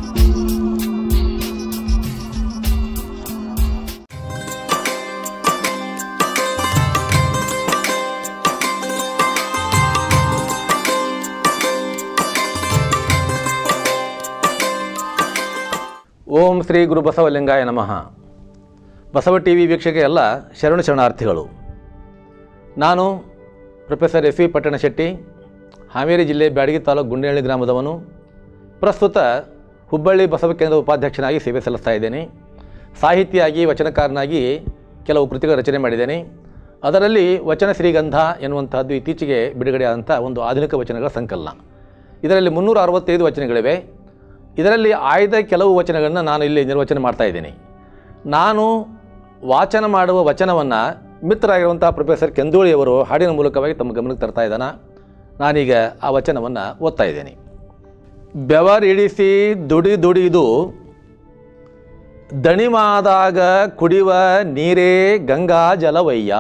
ಓಂ ಶ್ರೀ ಗುರು ಬಸವಲಿಂಗಾಯ ನಮಃ Basava T V ವೀಕ್ಷಕ ಎಲ್ಲ ಶರಣು ಶರಣಾರ್ಥಿಗಳು ನಾನು professor S V Pattanashetti Haveri ಜಿಲ್ಲೆ ಬ್ಯಾಡಗಿ ತಾಲೂಕು ಗುಂಡೇಹಳ್ಳಿ ಗ್ರಾಮದವನು ಪ್ರಸ್ತುತ ಹುಬ್ಬಳ್ಳಿ ಬಸವ ಕೇಂದ್ರ ಉಪಾಧ್ಯಕ್ಷನಾಗಿ ಸೇವೆ ಸಲ್ಲಿಸ್ತಾ ಇದ್ದೇನೆ ಸಾಹಿತಿಯಾಗಿ ವಚನಕಾರನಾಗಿ ಕೆಲವು ಕೃತಿಗಳ ರಚನೆ ಮಾಡಿದ್ದೇನೆ ಅದರಲ್ಲಿ ವಚನ ಶ್ರೀಗಂಧ ಎನ್ನುವಂತಹದ್ದು ಇತ್ತೀಚೆಗೆ ಬಿಡುಗಡೆಯಾದಂಥ ಒಂದು ಆಧುನಿಕ ವಚನಗಳ ಸಂಕಲನ ಇದರಲ್ಲಿ ಮುನ್ನೂರ ಅರವತ್ತೈದು ವಚನಗಳಿವೆ ಇದರಲ್ಲಿ ಆಯ್ದ ಕೆಲವು ವಚನಗಳನ್ನು ನಾನು ಇಲ್ಲಿ ನಿರ್ವಚನ ಮಾಡ್ತಾ ಇದ್ದೀನಿ ನಾನು ವಾಚನ ಮಾಡುವ ವಚನವನ್ನು ಮಿತ್ರರಾಗಿರುವಂಥ ಪ್ರೊಫೆಸರ್ ಕೆಂದೋಳಿಯವರು ಹಾಡಿನ ಮೂಲಕವಾಗಿ ತಮ್ಮ ಗಮನಕ್ಕೆ ತರ್ತಾ ಇದ್ದಾನ ನಾನೀಗ ಆ ವಚನವನ್ನು ಓದ್ತಾ ಇದ್ದೇನೆ ಬೆವರಿಡಿಸಿ ದುಡಿ ದುಡಿದು ದಣಿವಾದಾಗ ಕುಡಿಯುವ ನೀರೇ ಗಂಗಾ ಜಲವಯ್ಯ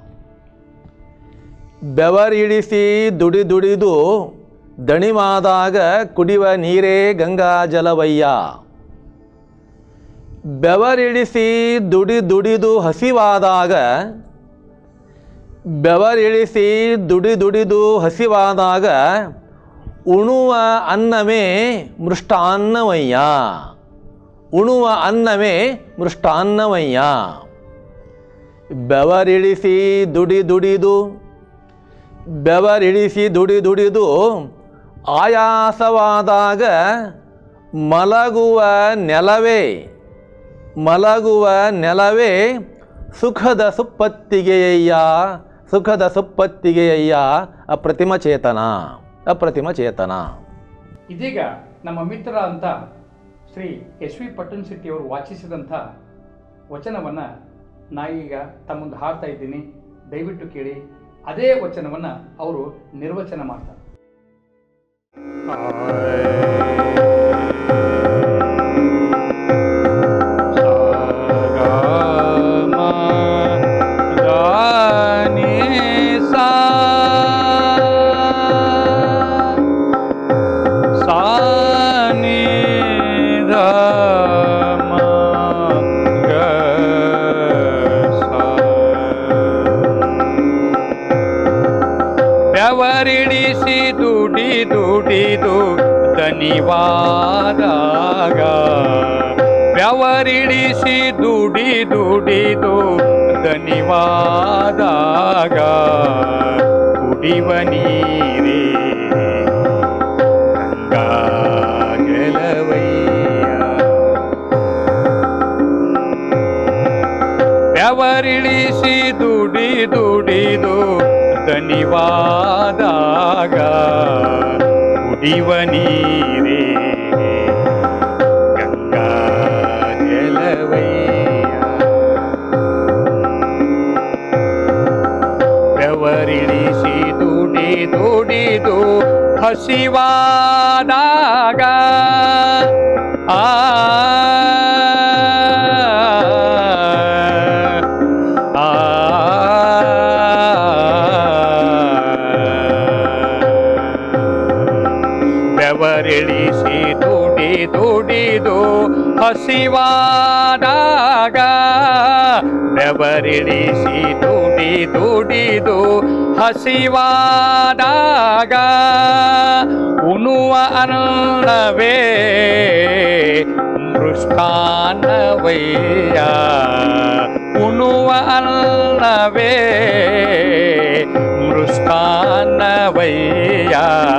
ಬೆವರಿಡಿಸಿ ದುಡಿ ದುಡಿದು ದಣಿವಾದಾಗ ಕುಡಿಯುವ ನೀರೇ ಗಂಗಾ ಜಲವಯ್ಯ ಬೆವರಿಳಿಸಿ ದುಡಿ ದುಡಿದು ಹಸಿವಾದಾಗ ಬೆವರಿಳಿಸಿ ದುಡಿ ದುಡಿದು ಹಸಿವಾದಾಗ ಉಣುವ ಅನ್ನವೇ ಮೃಷ್ಟಾನ್ನವಯ್ಯ ಉಣುವ ಅನ್ನವೇ ಮೃಷ್ಟಾನ್ನವಯ್ಯ ಬೆವರಿಳಿಸಿ ದುಡಿ ದುಡಿದು ಬೆವರಿಳಿಸಿ ದುಡಿ ದುಡಿದು ಆಯಾಸವಾದಾಗ ಮಲಗುವ ನೆಲವೇ ಮಲಗುವ ನೆಲವೇ ಸುಖದ ಸುಪ್ಪತ್ತಿಗೆಯಯ್ಯ ಸುಖದ ಸುಪ್ಪತ್ತಿಗೆಯಯ್ಯ ಅಪ್ರತಿಮ ಚೇತನ ಅಪ್ರತಿಮ ಚೇತನ ಇದೀಗ ನಮ್ಮ ಮಿತ್ರ ಅಂತ ಶ್ರೀ ಎಸ್ ವಿ ಪಟ್ಟಣ್ ಶೆಟ್ಟಿಯವರು ವಾಚಿಸಿದಂಥ ವಚನವನ್ನು ನಾನೀಗ ತಮ್ಮ ಮುಂದೆ ಹಾಡ್ತಾ ಇದ್ದೀನಿ ದಯವಿಟ್ಟು ಕೇಳಿ ಅದೇ ವಚನವನ್ನು ಅವರು ನಿರ್ವಚನ ಮಾಡ್ತಾರೆ ಬೆವರಿಡಿಸಿ ದುಡಿ ದುಡಿದು ದನಿವಾದಾಗ ಬೆವರಿಡಿಸಿ ದುಡಿ ದುಡಿದು ದನಿವಾದಾಗ ಕುಡಿವ ನೀರೇ ಗಂಗಾ ಗೆಲವಯ್ಯ ಬೆವರಿಳಿಸಿ ದುಡಿ ದುಡಿದು ದನಿವಾದಾಗ ಕುಡಿವ ನೀರೇ ಗಂಗಾ ಜಲವಯ್ಯ ಬೆವರಿಳಿಸಿ ದುಡಿ ದುಡಿದು ಹಸಿವಾದಾಗ ಆ ಆ ಬೆವರಿಳಿಸಿ ದುಡಿ ದುಡಿದು ಹಸಿವಾದಾಗ ಬೆವರಿಳಿಸಿ ದುಡಿ ದುಡಿದು ಹಸಿವಾದಾಗ ಉಣುವ ಅನ್ನವೇ ಮೃಷ್ಟಾನ್ನವಯ್ಯ ಉಣುವ ಅನ್ನವೇ ಮೃಷ್ಟಾನ್ನವಯ್ಯ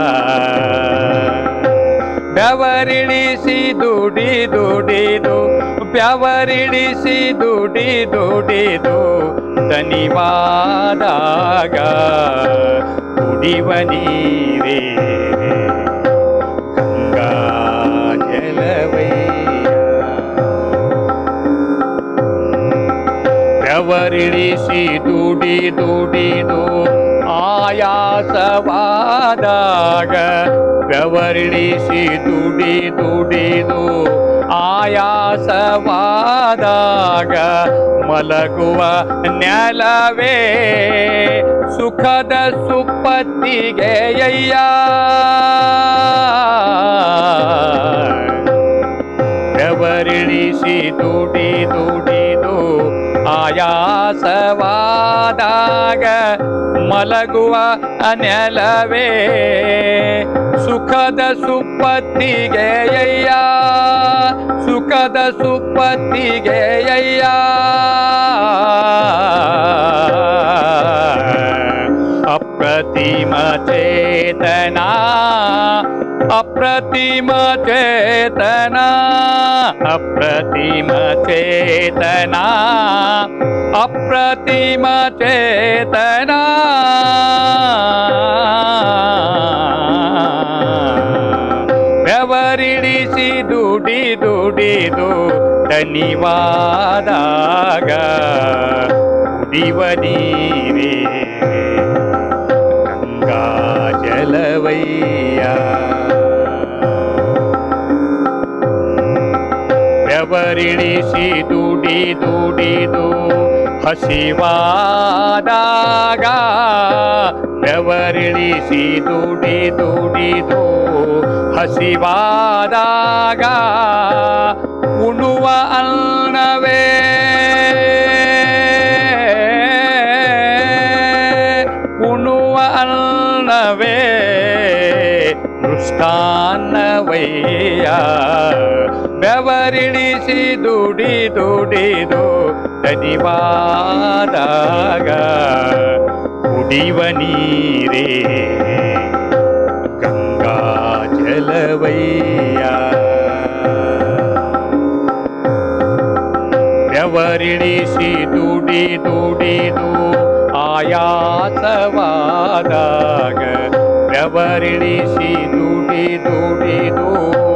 ಬೆವರಿಳಿಸಿ ದುಡಿ ದುಡಿದು ಬೆವರಿಳಿಸಿ ದುಡಿ ದುಡಿದು ದನಿವಾದಾಗ ಕುಡಿವ ನೀರೇ ಗಂಗಾ ಜಲವಯ್ಯ ಬೆವರಿಳಿಸಿ ದುಡಿ ದುಡಿದು ಆಯಾಸವಾದಾಗ ಬೆವರಿಳಿಸಿ ದುಡಿ ದುಡಿದು ಆಯಾಸವಾದಾಗ ಮಲಗುವ ನೆಲವೇ ಸುಖದ ಸುಪ್ಪತ್ತಿಗೆಯಯ್ಯ ಬೆವರಿಳಿಸಿ ದುಡಿ ದುಡಿದು ಆಯಾಸವಾದಾಗ ಮಲಗುವ ನೆಲವೇ ಸುಖದ ಸುಪ್ಪತ್ತಿಗೆ ಅಯ್ಯ ಸುಖದ ಸುಪ್ಪತ್ತಿಗೆ ಅಯ್ಯ ಅಪ್ರತಿಮ ಚೇತನ ಅಪ್ರತಿಮ ಚೇತನ ಅಪ್ರತಿಮ ಚೇತನ ಅಪ್ರತಿಮ ಚೇತನ ಬೆವರಿಳಿಸಿ ದುಡಿ ದುಡಿದು ದನಿವಾದಾಗ ಕುಡಿವ ನೀರೇ ಗಂಗಾ ಜಲವಯ್ಯ ಬೆವರಿಳಿಸಿ ದುಡಿ ದುಡಿದು ಹಸಿವಾದಾಗ ಬೆವರಿಳಿಸಿ ದುಡಿ ದುಡಿದು ಹಸಿವಾದಾಗ ಉಣುವ ಅನ್ನವೇ ಉಣುವ ಅನ್ನವೇ ಮೃಷ್ಟಾನ್ನವಯ್ಯ ಬೆವರಿಳಿಸಿ ದುಡಿ ದುಡಿದು ದನಿವಾದಾಗ ಕುಡಿವ ನೀರೇ ಗಂಗಾ ಜಲವಯ್ಯ ಬೆವರಿಳಿಸಿ ದುಡಿ ದುಡಿದು ಆಯಾಸವಾದಾಗ ಬೆವರಿಳಿಸಿ ದುಡಿ ದುಡಿದು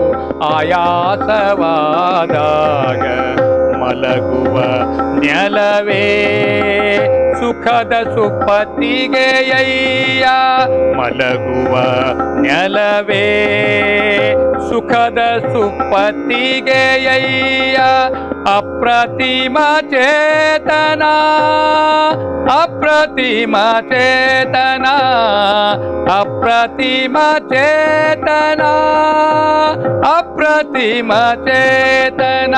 ಆಯಾಸವಾದಾಗ ಮಲಗುವ ನೆಲವೇ ಸುಖದ ಸುಪ್ಪತ್ತಿಗೆ ಅಯ್ಯ ಮಲಗುವ ನೆಲವೇ ಸುಖದ ಸುಪ್ಪತ್ತಿಗೆ ಅಯ್ಯ ಅಪ್ರತಿಮ ಚೇತನ ಅಪ್ರತಿಮ ಚೇತನ ಅಪ್ರತಿಮ ಚೇತನ ಅಪ್ರತಿಮ ಚೇತನ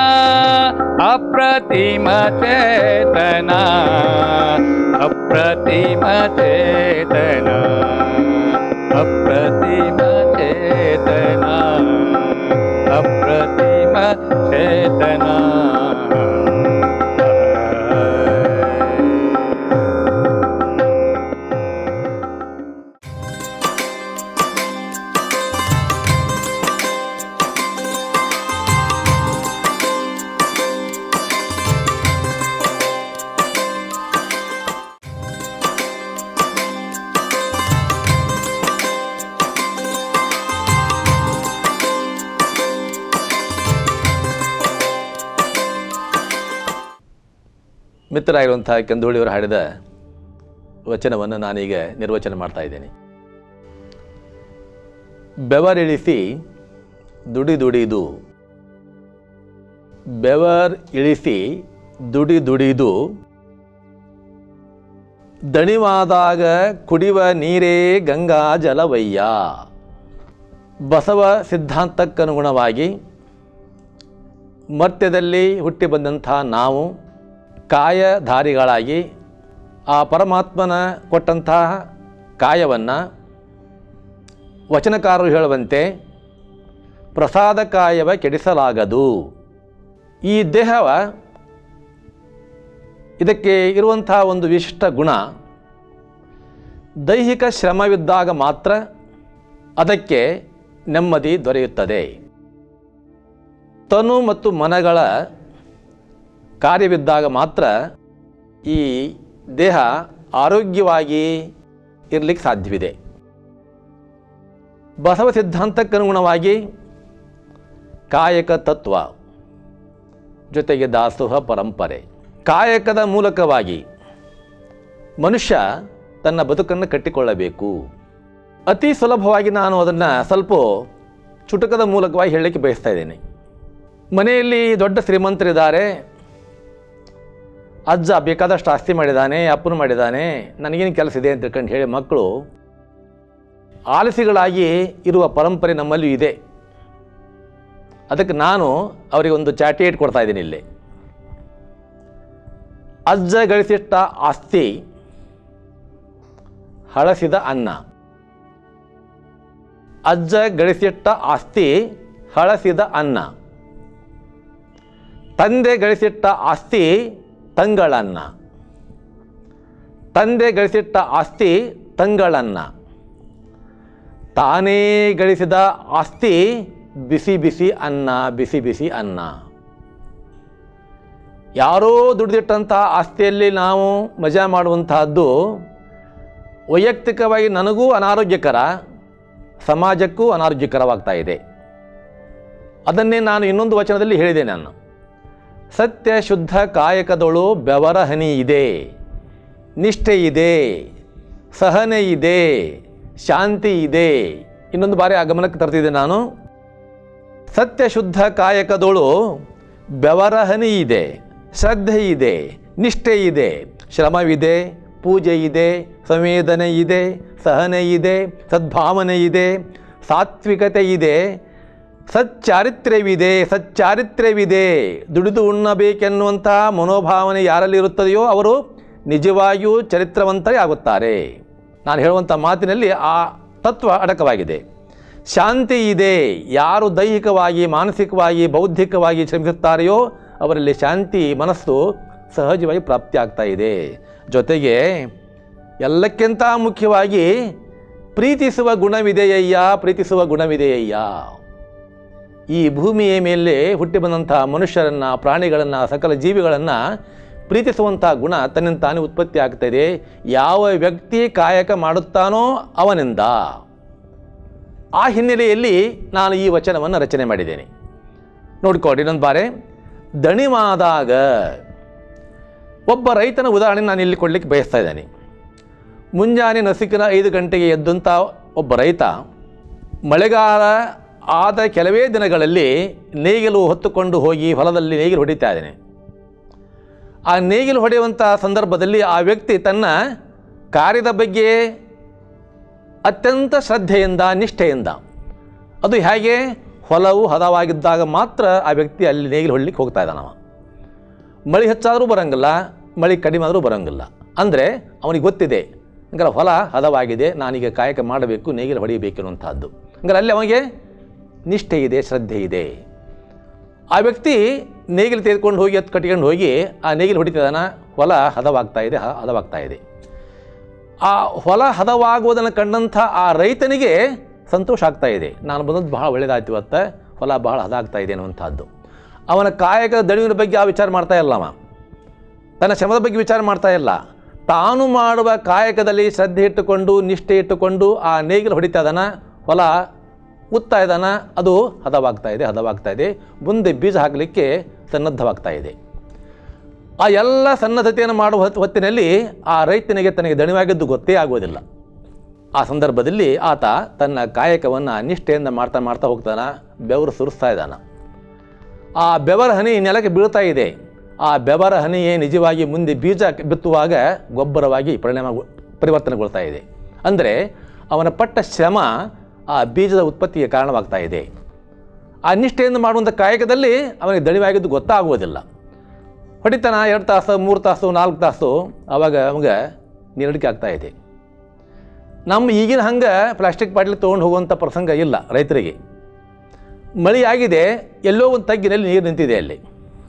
ಅಪ್ರತಿಮ ಚೇತನ ಅಪ್ರತಿಮ ಚೇತನ ಅಪ್ರತಿಮ ಚೇತನ ಅಪ್ರತಿಮ ಚೇತನ ಮಿತ್ರರಾಗಿರುವಂಥ ಕೆಂದುಳಿಯವರು ಹಾಡಿದ ವಚನವನ್ನು ನಾನೀಗ ನಿರ್ವಚನ ಮಾಡ್ತಾ ಇದ್ದೇನೆ ಬೆವರಿಳಿಸಿ ದುಡಿ ದುಡಿದು ಬೆವರ್ ಇಳಿಸಿ ದುಡಿ ದುಡಿದು ದಣಿವಾದಾಗ ಕುಡಿವ ನೀರೇ ಗಂಗಾ ಜಲವಯ್ಯ ಬಸವ ಸಿದ್ಧಾಂತಕ್ಕನುಗುಣವಾಗಿ ಮರ್ತ್ಯದಲ್ಲಿ ಹುಟ್ಟಿ ಬಂದಂಥ ನಾವು ಕಾಯಧಾರಿಗಳಾಗಿ ಆ ಪರಮಾತ್ಮನ ಕೊಟ್ಟಂತಹ ಕಾಯವನ್ನು ವಚನಕಾರರು ಹೇಳುವಂತೆ ಪ್ರಸಾದ ಕಾಯವ ಕೆಡಿಸಲಾಗದು ಈ ದೇಹವ ಇದಕ್ಕೆ ಇರುವಂಥ ಒಂದು ವಿಶಿಷ್ಟ ಗುಣ ದೈಹಿಕ ಶ್ರಮವಿದ್ದಾಗ ಮಾತ್ರ ಅದಕ್ಕೆ ನೆಮ್ಮದಿ ದೊರೆಯುತ್ತದೆ ತನು ಮತ್ತು ಮನಗಳ ಕಾರ್ಯವಿದ್ದಾಗ ಮಾತ್ರ ಈ ದೇಹ ಆರೋಗ್ಯವಾಗಿ ಇರಲಿಕ್ಕೆ ಸಾಧ್ಯವಿದೆ ಬಸವ ಸಿದ್ಧಾಂತಕ್ಕನುಗುಣವಾಗಿ ಕಾಯಕ ತತ್ವ ಜೊತೆಗೆ ದಾಸೋಹ ಪರಂಪರೆ ಕಾಯಕದ ಮೂಲಕವಾಗಿ ಮನುಷ್ಯ ತನ್ನ ಬದುಕನ್ನು ಕಟ್ಟಿಕೊಳ್ಳಬೇಕು ಅತಿ ಸುಲಭವಾಗಿ ನಾನು ಅದನ್ನು ಸ್ವಲ್ಪ ಚುಟುಕದ ಮೂಲಕವಾಗಿ ಹೇಳಲಿಕ್ಕೆ ಬಯಸ್ತಾ ಇದ್ದೇನೆ ಮನೆಯಲ್ಲಿ ದೊಡ್ಡ ಶ್ರೀಮಂತರಿದ್ದಾರೆ ಅಜ್ಜ ಬೇಕಾದಷ್ಟು ಆಸ್ತಿ ಮಾಡಿದ್ದಾನೆ ಅಪ್ಪನು ಮಾಡಿದ್ದಾನೆ ನನಗೇನು ಕೆಲಸ ಇದೆ ಅಂತ ತಿಳ್ಕೊಂಡು ಹೇಳಿ ಮಕ್ಕಳು ಆಲಸಿಗಳಾಗಿ ಇರುವ ಪರಂಪರೆ ನಮ್ಮಲ್ಲೂ ಇದೆ ಅದಕ್ಕೆ ನಾನು ಅವರಿಗೆ ಒಂದು ಚಾಟಿಯೇಟ್ ಕೊಡ್ತಾ ಇದ್ದೀನಿ ಇಲ್ಲಿ ಅಜ್ಜ ಗಳಿಸಿಟ್ಟ ಆಸ್ತಿ ಹಳಸಿದ ಅನ್ನ ಅಜ್ಜ ಗಳಿಸಿಟ್ಟ ಆಸ್ತಿ ಹಳಸಿದ ಅನ್ನ ತಂದೆ ಗಳಿಸಿಟ್ಟ ಆಸ್ತಿ ತಂಗಳನ್ನ ತಂದೆ ಗಳಿಸಿಟ್ಟ ಆಸ್ತಿ ತಂಗಳನ್ನ ತಾನೇ ಗಳಿಸಿದ ಆಸ್ತಿ ಬಿಸಿ ಬಿಸಿ ಅನ್ನ ಬಿಸಿ ಬಿಸಿ ಅನ್ನ ಯಾರೋ ದುಡಿದಿಟ್ಟಂಥ ಆಸ್ತಿಯಲ್ಲಿ ನಾವು ಮಜಾ ಮಾಡುವಂತಹದ್ದು ವೈಯಕ್ತಿಕವಾಗಿ ನನಗೂ ಅನಾರೋಗ್ಯಕರ ಸಮಾಜಕ್ಕೂ ಅನಾರೋಗ್ಯಕರವಾಗ್ತಾ ಇದೆ ಅದನ್ನೇ ನಾನು ಇನ್ನೊಂದು ವಚನದಲ್ಲಿ ಹೇಳಿದೆ ನಾನು ಸತ್ಯ ಶುದ್ಧ ಕಾಯಕದೊಳು ಬೆವರ ಹನಿ ಇದೆ ನಿಷ್ಠೆ ಇದೆ ಸಹನೆ ಇದೆ ಶಾಂತಿ ಇದೆ ಇನ್ನೊಂದು ಬಾರಿ ಆ ಗಮನಕ್ಕೆ ತರ್ತಿದ್ದೆ ನಾನು ಸತ್ಯ ಶುದ್ಧ ಕಾಯಕದೊಳು ಬೆವರ ಹನಿ ಇದೆ ಶ್ರದ್ಧೆ ಇದೆ ನಿಷ್ಠೆ ಇದೆ ಶ್ರಮವಿದೆ ಪೂಜೆ ಇದೆ ಸಂವೇದನೆ ಇದೆ ಸಹನೆ ಇದೆ ಸದ್ಭಾವನೆ ಇದೆ ಸಾತ್ವಿಕತೆ ಇದೆ ಸಚ್ಚಾರಿತ್ರ್ಯವಿದೆ ಸಚ್ಚಾರಿತ್ರ್ಯವಿದೆ ದುಡಿದು ಉಣ್ಣಬೇಕೆನ್ನುವಂಥ ಮನೋಭಾವನೆ ಯಾರಲ್ಲಿ ಇರುತ್ತದೆಯೋ ಅವರು ನಿಜವಾಗಿಯೂ ಚರಿತ್ರವಂತರೇ ಆಗುತ್ತಾರೆ ನಾನು ಹೇಳುವಂಥ ಮಾತಿನಲ್ಲಿ ಆ ತತ್ವ ಅಡಕವಾಗಿದೆ ಶಾಂತಿ ಇದೆ ಯಾರು ದೈಹಿಕವಾಗಿ ಮಾನಸಿಕವಾಗಿ ಬೌದ್ಧಿಕವಾಗಿ ಶ್ರಮಿಸುತ್ತಾರೆಯೋ ಅವರಲ್ಲಿ ಶಾಂತಿ ಮನಸ್ಸು ಸಹಜವಾಗಿ ಪ್ರಾಪ್ತಿಯಾಗ್ತಾ ಇದೆ ಜೊತೆಗೆ ಎಲ್ಲಕ್ಕಿಂತ ಮುಖ್ಯವಾಗಿ ಪ್ರೀತಿಸುವ ಗುಣವಿದೆಯಯ್ಯ ಪ್ರೀತಿಸುವ ಗುಣವಿದೆಯಯ್ಯ ಈ ಭೂಮಿಯ ಮೇಲೆ ಹುಟ್ಟಿ ಬಂದಂಥ ಮನುಷ್ಯರನ್ನು ಪ್ರಾಣಿಗಳನ್ನು ಸಕಲ ಜೀವಿಗಳನ್ನು ಪ್ರೀತಿಸುವಂಥ ಗುಣ ತನ್ನಿಂದ ತಾನೇ ಉತ್ಪತ್ತಿ ಆಗ್ತಾಯಿದೆ ಯಾವ ವ್ಯಕ್ತಿ ಕಾಯಕ ಮಾಡುತ್ತಾನೋ ಅವನಿಂದ ಆ ಹಿನ್ನೆಲೆಯಲ್ಲಿ ನಾನು ಈ ವಚನವನ್ನು ರಚನೆ ಮಾಡಿದ್ದೇನೆ ನೋಡ್ಕೊಡಿ ಇನ್ನೊಂದು ಬಾರೆ ದಣಿವಾದಾಗ ಒಬ್ಬ ರೈತನ ಉದಾಹರಣೆ ನಾನು ಇಲ್ಲಿ ಕೊಡಲಿಕ್ಕೆ ಬಯಸ್ತಾ ಇದ್ದೇನೆ ಮುಂಜಾನೆ ನಸಿಕಿನ ಐದು ಗಂಟೆಗೆ ಎದ್ದಂಥ ಒಬ್ಬ ರೈತ ಮಳೆಗಾಲ ಆದ ಕೆಲವೇ ದಿನಗಳಲ್ಲಿ ನೇಗಿಲು ಹೊತ್ತುಕೊಂಡು ಹೋಗಿ ಹೊಲದಲ್ಲಿ ನೇಗಿಲು ಹೊಡಿತಾ ಇದ್ದಾನೆ ಆ ನೇಗಿಲು ಹೊಡೆಯುವಂಥ ಸಂದರ್ಭದಲ್ಲಿ ಆ ವ್ಯಕ್ತಿ ತನ್ನ ಕಾರ್ಯದ ಬಗ್ಗೆ ಅತ್ಯಂತ ಶ್ರದ್ಧೆಯಿಂದ ನಿಷ್ಠೆಯಿಂದ ಅದು ಹೇಗೆ ಹೊಲವು ಹದವಾಗಿದ್ದಾಗ ಮಾತ್ರ ಆ ವ್ಯಕ್ತಿ ಅಲ್ಲಿ ನೇಗಿಲು ಹೊಡ್ಲಿಕ್ಕೆ ಹೋಗ್ತಾ ಇದ್ದಾನವ ಮಳೆ ಹೆಚ್ಚಾದರೂ ಬರೋಂಗಿಲ್ಲ ಮಳೆ ಕಡಿಮೆ ಆದರೂ ಬರೋಂಗಿಲ್ಲ ಅಂದರೆ ಅವನಿಗೆ ಗೊತ್ತಿದೆ ಹಂಗಾರೆ ಹೊಲ ಹದವಾಗಿದೆ ನಾನೀಗ ಕಾಯಕ ಮಾಡಬೇಕು ನೇಗಿಲು ಹೊಡೆಯಬೇಕು ಅನ್ನುವಂಥದ್ದು ಹಂಗಾರೆ ಅಲ್ಲಿ ಅವನಿಗೆ ನಿಷ್ಠೆ ಇದೆ ಶ್ರದ್ಧೆ ಇದೆ ಆ ವ್ಯಕ್ತಿ ನೇಗಿಲು ತೆಗೆದುಕೊಂಡು ಹೋಗಿ ಎತ್ತು ಕಟ್ಕೊಂಡು ಹೋಗಿ ಆ ನೇಗಿಲು ಹೊಡಿತಿದ್ದಾನ ಹೊಲ ಹದವಾಗ್ತಾ ಇದೆ ಹ- ಹದವಾಗ್ತಾ ಇದೆ ಆ ಹೊಲ ಹದವಾಗುವುದನ್ನು ಕಂಡಂಥ ಆ ರೈತನಿಗೆ ಸಂತೋಷ ಆಗ್ತಾ ಇದೆ ನಾನು ಬಂದದ್ದು ಬಹಳ ಒಳ್ಳೆಯದಾಯ್ತು ಇವತ್ತು ಹೊಲ ಬಹಳ ಹದ ಆಗ್ತಾ ಇದೆ ಅನ್ನುವಂಥದ್ದು ಅವನ ಕಾಯಕದ ದಣಿವಿನ ಬಗ್ಗೆ ಆ ವಿಚಾರ ಮಾಡ್ತಾ ಇಲ್ಲ ಅವ ತನ್ನ ಶ್ರಮದ ಬಗ್ಗೆ ವಿಚಾರ ಮಾಡ್ತಾ ಇಲ್ಲ ತಾನು ಮಾಡುವ ಕಾಯಕದಲ್ಲಿ ಶ್ರದ್ಧೆ ಇಟ್ಟುಕೊಂಡು ನಿಷ್ಠೆ ಇಟ್ಟುಕೊಂಡು ಆ ನೇಗಿಲು ಹೊಡಿತಾ ಇದ್ದಾನ ಹೊಲ ಉತ್ತಾ ಇದ್ದಾನ ಅದು ಹದವಾಗ್ತಾ ಇದೆ ಹದವಾಗ್ತಾ ಇದೆ ಮುಂದೆ ಬೀಜ ಹಾಕಲಿಕ್ಕೆ ಸನ್ನದ್ಧವಾಗ್ತಾ ಇದೆ ಆ ಎಲ್ಲ ಸನ್ನದ್ಧತೆಯನ್ನು ಮಾಡುವ ಹೊತ್- ಹೊತ್ತಿನಲ್ಲಿ ಆ ರೈತನಿಗೆ ತನಗೆ ದಣಿವಾಗಿದ್ದು ಗೊತ್ತೇ ಆಗುವುದಿಲ್ಲ ಆ ಸಂದರ್ಭದಲ್ಲಿ ಆತ ತನ್ನ ಕಾಯಕವನ್ನು ನಿಷ್ಠೆಯಿಂದ ಮಾಡ್ತಾ ಮಾಡ್ತಾ ಹೋಗ್ತಾನ ಬೆವರು ಸುರಿಸ್ತಾ ಇದ್ದಾನ ಆ ಬೆವರ ಹನಿ ನೆಲಕ್ಕೆ ಬೀಳ್ತಾ ಇದೆ ಆ ಬೆವರ ಹನಿಯೇ ನಿಜವಾಗಿ ಮುಂದೆ ಬೀಜ ಬಿತ್ತುವಾಗ ಗೊಬ್ಬರವಾಗಿ ಪರಿಣಾಮ ಪರಿವರ್ತನೆಗೊಳ್ತಾ ಇದೆ ಅಂದರೆ ಅವನ ಪಟ್ಟ ಶ್ರಮ ಆ ಬೀಜದ ಉತ್ಪತ್ತಿಗೆ ಕಾರಣವಾಗ್ತಾ ಇದೆ ಆ ನಿಷ್ಠೆಯಿಂದ ಮಾಡುವಂಥ ಕಾಯಕದಲ್ಲಿ ಅವನಿಗೆ ದಣಿವಾಗಿದ್ದು ಗೊತ್ತಾಗುವುದಿಲ್ಲ ಹೊಡಿತಾನ ಎರಡು ತಾಸು ಮೂರು ತಾಸು ನಾಲ್ಕು ತಾಸು ಆವಾಗ ಅವಾಗ ನೀರಡಿಕೆ ಆಗ್ತಾ ಇದೆ ನಮ್ಮ ಈಗಿನ ಹಂಗೆ ಪ್ಲಾಸ್ಟಿಕ್ ಬಾಟ್ಲಿ ತೊಗೊಂಡು ಹೋಗುವಂಥ ಪ್ರಸಂಗ ಇಲ್ಲ ರೈತರಿಗೆ ಮಳೆ ಆಗಿದೆ ಎಲ್ಲೋ ಒಂದು ತಗ್ಗಿನಲ್ಲಿ ನೀರು ನಿಂತಿದೆ ಅಲ್ಲಿ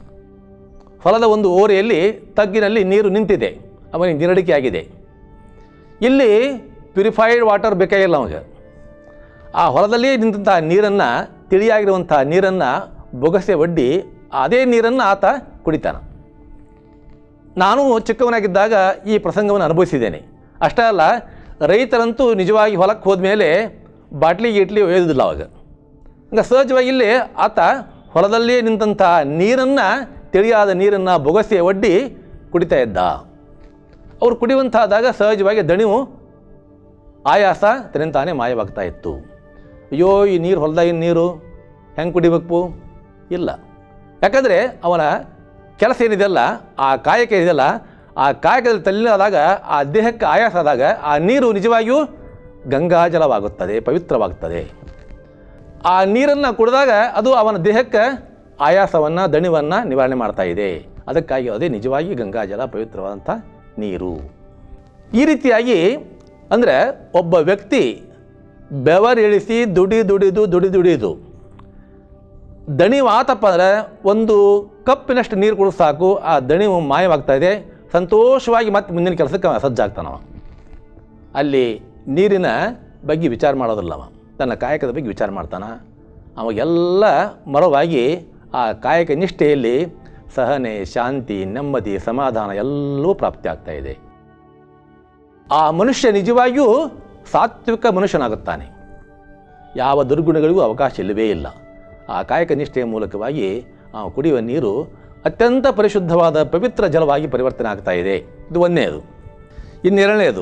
ಹೊಲದ ಒಂದು ಓರೆಯಲ್ಲಿ ತಗ್ಗಿನಲ್ಲಿ ನೀರು ನಿಂತಿದೆ ಅವನಿಗೆ ನೀರಡಿಕೆ ಆಗಿದೆ ಇಲ್ಲಿ ಪ್ಯೂರಿಫೈಡ್ ವಾಟರ್ ಬೇಕಾಗಿಲ್ಲ ಅವನಿಗೆ ಆ ಹೊಲದಲ್ಲಿ ನಿಂತಹ ನೀರನ್ನು ತಿಳಿಯಾಗಿರುವಂಥ ನೀರನ್ನು ಬೊಗಸೆ ಒಡ್ಡಿ ಅದೇ ನೀರನ್ನು ಆತ ಕುಡಿತಾನ ನಾನು ಚಿಕ್ಕವನಾಗಿದ್ದಾಗ ಈ ಪ್ರಸಂಗವನ್ನು ಅನುಭವಿಸಿದ್ದೇನೆ ಅಷ್ಟೇ ಅಲ್ಲ ರೈತರಂತೂ ನಿಜವಾಗಿ ಹೊಲಕ್ಕೆ ಹೋದ್ಮೇಲೆ ಬಾಟ್ಲಿ ಗೀಟ್ಲಿ ಒಯ್ಯೋದಿಲ್ಲ ಅವಾಗ ಹಂಗೆ ಸಹಜವಾಗಿ ಇಲ್ಲಿ ಆತ ಹೊಲದಲ್ಲೇ ನಿಂತಹ ನೀರನ್ನು ತಿಳಿಯಾದ ನೀರನ್ನು ಬೊಗಸೆ ಒಡ್ಡಿ ಕುಡಿತಾ ಇದ್ದ ಅವ್ರು ಕುಡಿಯುವಂತಾದಾಗ ಸಹಜವಾಗಿ ದಣಿವು ಆಯಾಸ ತನ್ನಿಂದ ತಾನೇ ಮಾಯವಾಗ್ತಾ ಇತ್ತು ಅಯ್ಯೋ ಈ ನೀರು ಹೊಲದಾಗಿನ ನೀರು ಹೆಂಗೆ ಕುಡಿಬೇಕು ಇಲ್ಲ ಯಾಕಂದರೆ ಅವನ ಕೆಲಸ ಏನಿದೆಯಲ್ಲ ಆ ಕಾಯಕ ಏನಿದೆಯಲ್ಲ ಆ ಕಾಯಕದಲ್ಲಿ ತಲ್ಲಿನಾದಾಗ ಆ ದೇಹಕ್ಕೆ ಆಯಾಸ ಆದಾಗ ಆ ನೀರು ನಿಜವಾಗಿಯೂ ಗಂಗಾಜಲವಾಗುತ್ತದೆ ಪವಿತ್ರವಾಗುತ್ತದೆ ಆ ನೀರನ್ನು ಕುಡಿದಾಗ ಅದು ಅವನ ದೇಹಕ್ಕೆ ಆಯಾಸವನ್ನು ದಣಿವನ್ನು ನಿವಾರಣೆ ಮಾಡ್ತಾ ಇದೆ ಅದಕ್ಕಾಗಿ ಅದೇ ನಿಜವಾಗಿ ಗಂಗಾಜಲ ಪವಿತ್ರವಾದಂಥ ನೀರು ಈ ರೀತಿಯಾಗಿ ಅಂದರೆ ಒಬ್ಬ ವ್ಯಕ್ತಿ ಬೆವರಿಳಿಸಿ ದುಡಿ ದುಡಿದು ದುಡಿ ದುಡಿದು ದಣಿವು ಆತಪ್ಪ ಅಂದರೆ ಒಂದು ಕಪ್ಪಿನಷ್ಟು ನೀರು ಕುಡಿದು ಸಾಕು ಆ ದಣಿವು ಮಾಯವಾಗ್ತಾ ಇದೆ ಸಂತೋಷವಾಗಿ ಮತ್ತೆ ಮುಂದಿನ ಕೆಲಸಕ್ಕೆ ಸಜ್ಜಾಗ್ತಾನವ ಅಲ್ಲಿ ನೀರಿನ ಬಗ್ಗೆ ವಿಚಾರ ಮಾಡೋದಿಲ್ಲ ಅವ ತನ್ನ ಕಾಯಕದ ಬಗ್ಗೆ ವಿಚಾರ ಮಾಡ್ತಾನೆ ಅವಾಗೆಲ್ಲ ಮರವಾಗಿ ಆ ಕಾಯಕ ನಿಷ್ಠೆಯಲ್ಲಿ ಸಹನೆ ಶಾಂತಿ ನೆಮ್ಮದಿ ಸಮಾಧಾನ ಎಲ್ಲವೂ ಪ್ರಾಪ್ತಿ ಆಗ್ತಾ ಇದೆ ಆ ಮನುಷ್ಯ ನಿಜವಾಗಿಯೂ ಸಾತ್ವಿಕ ಮನುಷ್ಯನಾಗುತ್ತಾನೆ ಯಾವ ದುರ್ಗುಣಗಳಿಗೂ ಅವಕಾಶ ಇಲ್ಲವೇ ಇಲ್ಲ ಆ ಕಾಯಕ ನಿಷ್ಠೆಯ ಮೂಲಕವಾಗಿ ಆ ಕುಡಿಯುವ ನೀರು ಅತ್ಯಂತ ಪರಿಶುದ್ಧವಾದ ಪವಿತ್ರ ಜಲವಾಗಿ ಪರಿವರ್ತನೆ ಆಗ್ತಾ ಇದೆ ಇದು ಒಂದನೇದು ಇನ್ನೆರಡನೇದು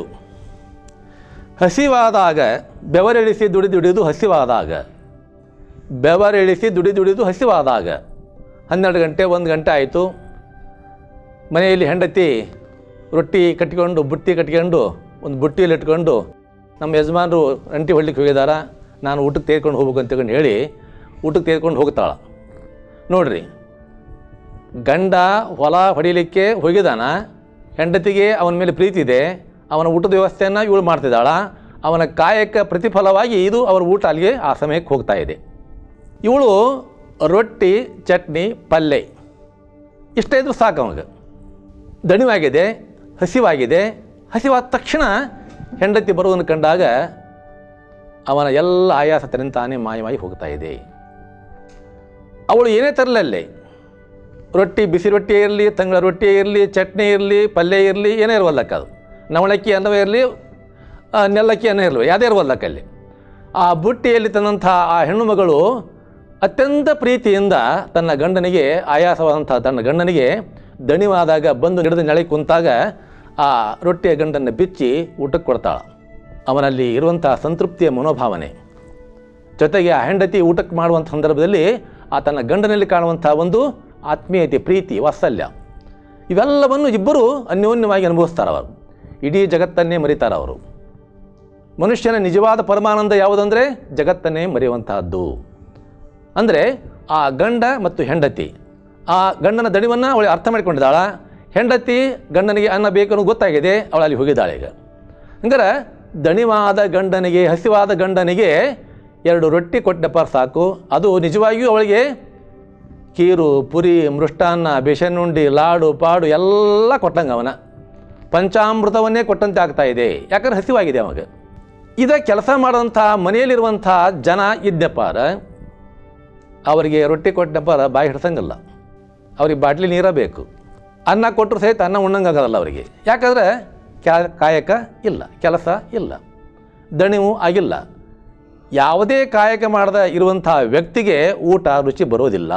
ಹಸಿವಾದಾಗ ಬೆವರಿಳಿಸಿ ದುಡಿ ದುಡಿದು ಹಸಿವಾದಾಗ ಬೆವರಿಳಿಸಿ ದುಡಿ ದುಡಿದು ಹಸಿವಾದಾಗ ಹನ್ನೆರಡು ಗಂಟೆ ಒಂದು ಗಂಟೆ ಆಯಿತು ಮನೆಯಲ್ಲಿ ಹೆಂಡತಿ ರೊಟ್ಟಿ ಕಟ್ಕೊಂಡು ಬುಟ್ಟಿ ಕಟ್ಕೊಂಡು ಒಂದು ಬುಟ್ಟಿಯಲ್ಲಿ ಇಟ್ಕೊಂಡು ನಮ್ಮ ಯಜಮಾನರು ರಂಟಿ ಹೊಡ್ಲಿಕ್ಕೆ ಹೋಗಿದಾರ ನಾನು ಊಟಕ್ಕೆ ತೆಗೆದುಕೊಂಡು ಹೋಗ್ಬೇಕು ಅಂತಕೊಂಡು ಹೇಳಿ ಊಟಕ್ಕೆ ತೆಗೆದುಕೊಂಡು ಹೋಗ್ತಾಳ ನೋಡ್ರಿ ಗಂಡ ಹೊಲ ಹೊಡಿಲಿಕ್ಕೆ ಹೋಗಿದಾನ ಹೆಂಡತಿಗೆ ಅವನ ಮೇಲೆ ಪ್ರೀತಿ ಇದೆ ಅವನ ಊಟದ ವ್ಯವಸ್ಥೆಯನ್ನು ಇವಳು ಮಾಡ್ತಿದ್ದಾಳ ಅವನ ಕಾಯಕ ಪ್ರತಿಫಲವಾಗಿ ಇದು ಅವರ ಊಟ ಅಲ್ಲಿಗೆ ಆ ಸಮಯಕ್ಕೆ ಹೋಗ್ತಾ ಇದೆ ಇವಳು ರೊಟ್ಟಿ ಚಟ್ನಿ ಪಲ್ಯ ಇಷ್ಟೇ ಇದ್ರೂ ಸಾಕು ಅವನಿಗೆ ದಣಿವಾಗಿದೆ ಹಸಿವಾಗಿದೆ ಹಸಿವಾದ ತಕ್ಷಣ ಹೆಂಡತಿ ಬರುವುದನ್ನು ಕಂಡಾಗ ಅವನ ಎಲ್ಲ ಆಯಾಸ ತಾನೇ ಮಾಯವಾಗಿ ಹೋಗ್ತಾ ಇದೆ ಅವಳು ಏನೇ ತರಲಲ್ಲಿ ರೊಟ್ಟಿ ಬಿಸಿ ರೊಟ್ಟಿ ಇರಲಿ ತಂಗಳ ರೊಟ್ಟಿ ಇರಲಿ ಚಟ್ನಿ ಇರಲಿ ಪಲ್ಯ ಇರಲಿ ಏನೇ ಇರುವಲ್ಲಕ್ಕ ಅದು ನವಣಕ್ಕಿ ಅನ್ನವೇ ಇರಲಿ ನೆಲ್ಲಕ್ಕಿ ಅನ್ನ ಇರಲಿ ಯಾವುದೇ ಇರುವಲ್ಲಕ್ಕಲ್ಲಿ ಆ ಬುಟ್ಟಿಯಲ್ಲಿ ತಂದಂಥ ಆ ಹೆಣ್ಣು ಮಗಳು ಅತ್ಯಂತ ಪ್ರೀತಿಯಿಂದ ತನ್ನ ಗಂಡನಿಗೆ ಆಯಾಸವಾದಂಥ ತನ್ನ ಗಂಡನಿಗೆ ದಣಿವಾದಾಗ ಬಂದು ಹಿಡಿದು ನೆಳೆ ಕುಂತಾಗ ಆ ರೊಟ್ಟಿಯ ಗಂಡನ್ನು ಬಿಚ್ಚಿ ಊಟಕ್ಕೆ ಕೊಡ್ತಾಳೆ ಅವನಲ್ಲಿ ಇರುವಂಥ ಸಂತೃಪ್ತಿಯ ಮನೋಭಾವನೆ ಜೊತೆಗೆ ಆ ಹೆಂಡತಿ ಊಟಕ್ಕೆ ಮಾಡುವಂಥ ಸಂದರ್ಭದಲ್ಲಿ ಆ ತನ್ನ ಗಂಡನಲ್ಲಿ ಕಾಣುವಂಥ ಒಂದು ಆತ್ಮೀಯತೆ ಪ್ರೀತಿ ವಾತ್ಸಲ್ಯ ಇವೆಲ್ಲವನ್ನು ಇಬ್ಬರು ಅನ್ಯೋನ್ಯವಾಗಿ ಅನುಭವಿಸ್ತಾರೆ ಅವರು ಇಡೀ ಜಗತ್ತನ್ನೇ ಮರಿತಾರೆ ಅವರು ಮನುಷ್ಯನ ನಿಜವಾದ ಪರಮಾನಂದ ಯಾವುದಂದರೆ ಜಗತ್ತನ್ನೇ ಮರೆಯುವಂತಹದ್ದು ಅಂದರೆ ಆ ಗಂಡ ಮತ್ತು ಹೆಂಡತಿ ಆ ಗಂಡನ ದಣಿವನ್ನು ಅವಳು ಅರ್ಥ ಮಾಡಿಕೊಂಡಿದ್ದಾಳ ಹೆಂಡತಿ ಗಂಡನಿಗೆ ಅನ್ನ ಬೇಕು ಅನ್ನೋದು ಗೊತ್ತಾಗಿದೆ ಅವಳು ಅಲ್ಲಿ ಹೋಗಿದ್ದಾಳೆ ಈಗ ಹಂಗಾರೆ ದಣಿವಾದ ಗಂಡನಿಗೆ ಹಸಿವಾದ ಗಂಡನಿಗೆ ಎರಡು ರೊಟ್ಟಿ ಕೊಟ್ಟಪ್ಪ ಸಾಕು ಅದು ನಿಜವಾಗಿಯೂ ಅವಳಿಗೆ ಕೀರು ಪುರಿ ಮೃಷ್ಟಾನ್ನ ಬೇಸನ್ನುಂಡಿ ಲಾಡು ಪಾಡು ಎಲ್ಲ ಕೊಟ್ಟಂಗೆ ಅವನ ಪಂಚಾಮೃತವನ್ನೇ ಕೊಟ್ಟಂತೆ ಆಗ್ತಾ ಇದೆ ಯಾಕಂದ್ರೆ ಹಸಿವಾಗಿದೆ ಅವಾಗ ಇದ ಕೆಲಸ ಮಾಡೋಂಥ ಮನೆಯಲ್ಲಿರುವಂಥ ಜನ ಇದ್ದಪ್ಪಾರ ಅವರಿಗೆ ರೊಟ್ಟಿ ಕೊಟ್ಟಪ್ಪಾರ ಬಾಯಿ ಹಿಡ್ಸಂಗಿಲ್ಲ ಅವ್ರಿಗೆ ಬಾಟ್ಲಿ ನೀರ ಬೇಕು ಅನ್ನ ಕೊಟ್ಟರು ಸಹಿತ ಅನ್ನ ಉಣ್ಣಂಗಾಗಲ್ಲ ಅವರಿಗೆ ಯಾಕಂದ್ರೆ ಕ್ಯಾ- ಕಾಯಕ ಇಲ್ಲ ಕೆಲಸ ಇಲ್ಲ ದಣಿವು ಆಗಿಲ್ಲ ಯಾವುದೇ ಕಾಯಕ ಮಾಡದ ಇರುವಂಥ ವ್ಯಕ್ತಿಗೆ ಊಟ ರುಚಿ ಬರೋದಿಲ್ಲ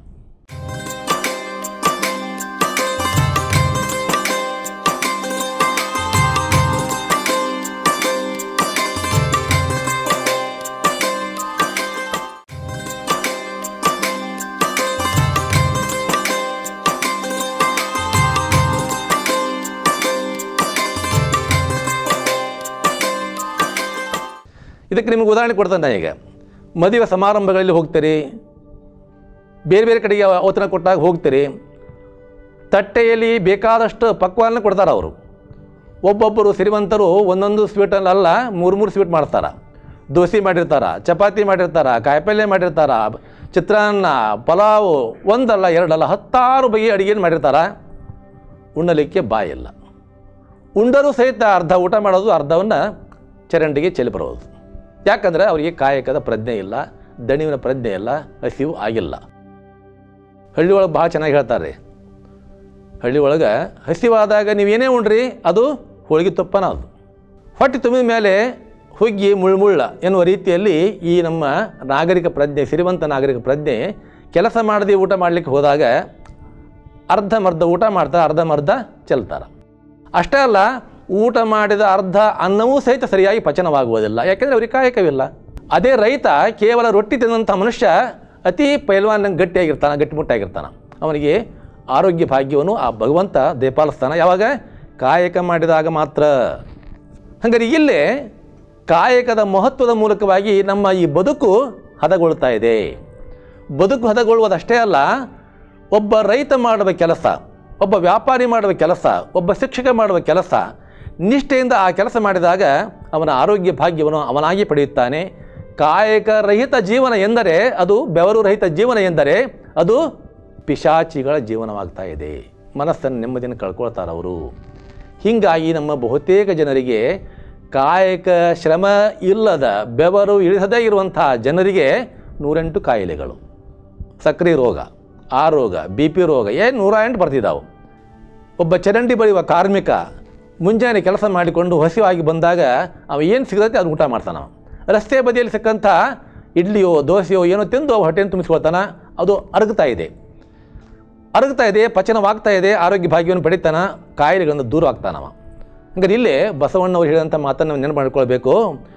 ಇದಕ್ಕೆ ನಿಮಗೆ ಉದಾಹರಣೆ ಕೊಡ್ತಾನೆ ನಾನು ಈಗ ಮದುವೆ ಸಮಾರಂಭಗಳಲ್ಲಿ ಹೋಗ್ತೀರಿ ಬೇರೆ ಬೇರೆ ಕಡೆಗೆ ಔತಣ ಕೊಟ್ಟಾಗ ಹೋಗ್ತೀರಿ ತಟ್ಟೆಯಲ್ಲಿ ಬೇಕಾದಷ್ಟು ಪಕ್ವಾನ ಕೊಡ್ತಾರೆ ಅವರು ಒಬ್ಬೊಬ್ಬರು ಶ್ರೀಮಂತರು ಒಂದೊಂದು ಸ್ವೀಟಲ್ಲ ಮೂರು ಮೂರು ಸ್ವೀಟ್ ಮಾಡ್ತಾರೆ ದೋಸೆ ಮಾಡಿರ್ತಾರೆ ಚಪಾತಿ ಮಾಡಿರ್ತಾರೆ ಕಾಯಿಪಲ್ಯ ಮಾಡಿರ್ತಾರೆ ಚಿತ್ರಾನ್ನ ಪಲಾವು ಒಂದಲ್ಲ ಎರಡಲ್ಲ ಹತ್ತಾರು ಬಗೆಯ ಅಡುಗೆಯನ್ನು ಮಾಡಿರ್ತಾರೆ ಉಣ್ಣಲಿಕ್ಕೆ ಬಾಯಿಲ್ಲ ಉಂಡರೂ ಸಹಿತ ಅರ್ಧ ಊಟ ಮಾಡೋದು ಅರ್ಧವನ್ನು ಚರಂಡಿಗೆ ಚೆಲ್ಲಿ ಬರೋದು ಯಾಕಂದರೆ ಅವರಿಗೆ ಕಾಯಕದ ಪ್ರಜ್ಞೆ ಇಲ್ಲ ದಣಿವಿನ ಪ್ರಜ್ಞೆ ಇಲ್ಲ ಹಸಿವು ಆಗಿಲ್ಲ ಹಳ್ಳಿ ಒಳಗೆ ಭಾಳ ಚೆನ್ನಾಗಿ ಹೇಳ್ತಾರೆ ಹಳ್ಳಿ ಒಳಗೆ ಹಸಿವಾದಾಗ ನೀವೇನೇ ಉಣ್ರಿ ಅದು ಹೋಳಿಗೆ ತುಪ್ಪನ ಅದು ಹೊಟ್ಟೆ ತುಂಬಿದ ಮೇಲೆ ಹುಗ್ಗಿ ಮುಳ್ಮುಳ್ಳ ಎನ್ನುವ ರೀತಿಯಲ್ಲಿ ಈ ನಮ್ಮ ನಾಗರಿಕ ಪ್ರಜ್ಞೆ ಸಿರಿವಂತ ನಾಗರಿಕ ಪ್ರಜ್ಞೆ ಕೆಲಸ ಮಾಡದೆ ಊಟ ಮಾಡಲಿಕ್ಕೆ ಹೋದಾಗ ಅರ್ಧಮರ್ಧ ಊಟ ಮಾಡ್ತಾರೆ ಅರ್ಧಮರ್ಧ ಚೆಲ್ತಾರೆ ಅಷ್ಟೇ ಅಲ್ಲ ಊಟ ಮಾಡಿದ ಅರ್ಧ ಅನ್ನವೂ ಸಹಿತ ಸರಿಯಾಗಿ ಪಚನವಾಗುವುದಿಲ್ಲ ಯಾಕೆಂದರೆ ಅವ್ರಿಗೆ ಕಾಯಕವಿಲ್ಲ ಅದೇ ರೈತ ಕೇವಲ ರೊಟ್ಟಿ ತಿಂದಂಥ ಮನುಷ್ಯ ಅತಿ ಪೈಲ್ವಾನ್ ಗಟ್ಟಿಯಾಗಿರ್ತಾನೆ ಗಟ್ಟಿಮುಟ್ಟಾಗಿರ್ತಾನೆ ಅವನಿಗೆ ಆರೋಗ್ಯ ಭಾಗ್ಯವನ್ನು ಆ ಭಗವಂತ ದೇಪಾಲಿಸ್ತಾನೆ ಯಾವಾಗ ಕಾಯಕ ಮಾಡಿದಾಗ ಮಾತ್ರ ಹಾಗಾದ್ರೆ ಇಲ್ಲೇ ಕಾಯಕದ ಮಹತ್ವದ ಮೂಲಕವಾಗಿ ನಮ್ಮ ಈ ಬದುಕು ಹದಗೊಳ್ತಾ ಇದೆ ಬದುಕು ಹದಗೊಳ್ಳುವುದಷ್ಟೇ ಅಲ್ಲ ಒಬ್ಬ ರೈತ ಮಾಡುವ ಕೆಲಸ ಒಬ್ಬ ವ್ಯಾಪಾರಿ ಮಾಡುವ ಕೆಲಸ ಒಬ್ಬ ಶಿಕ್ಷಕ ಮಾಡುವ ಕೆಲಸ ನಿಷ್ಠೆಯಿಂದ ಆ ಕೆಲಸ ಮಾಡಿದಾಗ ಅವನ ಆರೋಗ್ಯ ಭಾಗ್ಯವನ್ನು ಅವನಾಗಿ ಪಡೆಯುತ್ತಾನೆ ಕಾಯಕ ರಹಿತ ಜೀವನ ಎಂದರೆ ಅದು ಬೆವರು ರಹಿತ ಜೀವನ ಎಂದರೆ ಅದು ಪಿಶಾಚಿಗಳ ಜೀವನವಾಗ್ತಾ ಇದೆ ಮನಸ್ಸನ್ನು ನೆಮ್ಮದಿಯನ್ನು ಕಳ್ಕೊಳ್ತಾರೆ ಅವರು ಹೀಗಾಗಿ ನಮ್ಮ ಬಹುತೇಕ ಜನರಿಗೆ ಕಾಯಕ ಶ್ರಮ ಇಲ್ಲದ ಬೆವರು ಇಳಿಸದೇ ಇರುವಂಥ ಜನರಿಗೆ ನೂರೆಂಟು ಕಾಯಿಲೆಗಳು ಸಕ್ಕರೆ ರೋಗ ಆ ರೋಗ ಬಿ ಪಿ ರೋಗ ಏನು ನೂರ ಎಂಟು ಬರ್ತಿದ್ದಾವೆ ಒಬ್ಬ ಚರಂಡಿ ಬಳಿಯುವ ಕಾರ್ಮಿಕ ಮುಂಜಾನೆ ಕೆಲಸ ಮಾಡಿಕೊಂಡು ಹಸಿವಾಗಿ ಬಂದಾಗ ಅವ ಏನು ಸಿಗತ್ತೆ ಅದು ಊಟ ಮಾಡ್ತಾನೆ ಅವ. ರಸ್ತೆ ಬದಿಯಲ್ಲಿ ಸಿಕ್ಕಂಥ ಇಡ್ಲಿಯೋ ದೋಸೆಯೋ ಏನೋ ತಿಂದು ಅವ ಹೊಟ್ಟೆಯನ್ನು ತುಂಬಿಸ್ಕೊಳ್ತಾನೆ ಅದು ಅರಗ್ತಾ ಇದೆ ಅರಗ್ತಾ ಇದೆ ಪಚನವಾಗ್ತಾ ಇದೆ ಆರೋಗ್ಯ ಭಾಗ್ಯವನ್ನು ಪಡಿತಾನ ಕಾಯಿಲೆಗಳನ್ನು ದೂರ ಆಗ್ತಾನವ ಹಂಗಾರೆ ಇಲ್ಲೇ ಬಸವಣ್ಣವ್ರು ಹೇಳಿದಂಥ ಮಾತನ್ನು ನಾವು ನೆನಪು ಮಾಡ್ಕೊಳ್ಬೇಕು